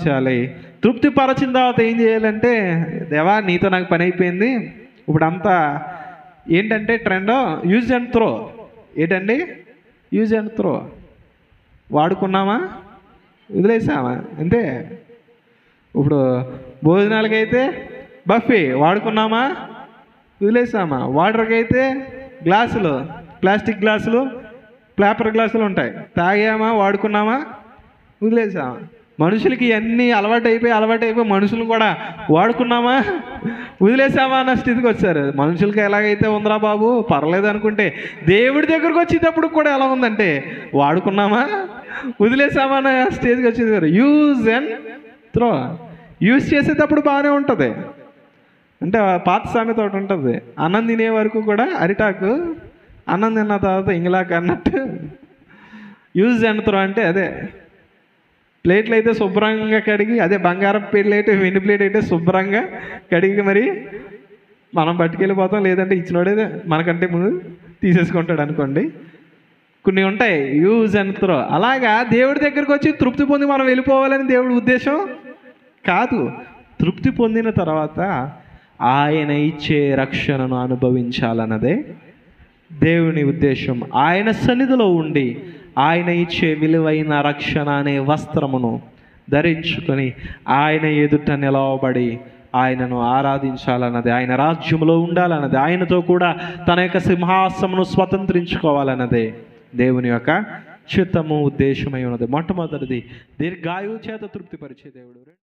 పరచాలి తృప్తి పరచిన తర్వాత ఏం చేయాలంటే దేవా నీతో నాకు పని అయిపోయింది ఇప్పుడు అంతా ఏంటంటే ట్రెండ్ యూజ్ అండ్ త్రో ఏంటండి యూజ్ అండ్ త్రో వాడుకున్నామా వదిలేసామా అంతే ఇప్పుడు భోజనాలకైతే బఫే వాడుకున్నామా వదిలేసామా వాటర్కి అయితే గ్లాసులు ప్లాస్టిక్ గ్లాసులు పేపర్ గ్లాసులు ఉంటాయి తాగామా వాడుకున్నామా వదిలేసామా మనుషులకి అన్నీ అలవాటు అయిపోయి అలవాటు అయిపోయి మనుషులు కూడా వాడుకున్నామా వదిలేసామా అన్న స్థితికి వచ్చారు మనుషులకి ఎలాగైతే ఉందిరా బాబు పర్లేదు అనుకుంటే దేవుడి దగ్గరకు వచ్చేటప్పుడు కూడా ఎలా ఉందంటే వాడుకున్నామా వదిలేసామా అన్న స్టేజ్కి వచ్చేది యూజ్ అండ్ త్రో యూజ్ చేసేటప్పుడు బాగానే ఉంటుంది అంటే పాత సామెత ఒకటి ఉంటుంది అన్నం తినే వరకు కూడా అరిటాకు అన్నం తిన్న తర్వాత ఇంగ్లాక్ అన్నట్టు యూజ్ అండ్ త్రో అంటే అదే ప్లేట్లు అయితే శుభ్రంగా కడిగి అదే బంగారం ప్లేట్ వెండి ప్లేట్ అయితే శుభ్రంగా కడిగి మరి మనం పట్టుకెళ్ళిపోతాం లేదంటే ఇచ్చినోడే మనకంటే ముందు తీసేసుకుంటాడు అనుకోండి కొన్ని ఉంటాయి యూజ్ అండ్ త్రో అలాగా దేవుడి దగ్గరికి వచ్చి తృప్తి పొంది మనం వెళ్ళిపోవాలని దేవుడి ఉద్దేశం కాదు తృప్తి పొందిన తర్వాత ఆయన ఇచ్చే రక్షణను అనుభవించాలన్నదే దేవుని ఉద్దేశం ఆయన సన్నిధిలో ఉండి ఆయన ఇచ్చే విలువైన రక్షణ అనే వస్త్రమును ధరించుకొని ఆయన ఎదుట నిలవబడి ఆయనను ఆరాధించాలన్నది ఆయన రాజ్యంలో ఉండాలన్నది ఆయనతో కూడా తన యొక్క సింహాసమును స్వతంత్రించుకోవాలన్నదే దేవుని యొక్క చిత్తము ఉద్దేశమై ఉన్నది మొట్టమొదటిది దీర్ఘాయువు చేత తృప్తిపరిచే దేవుడు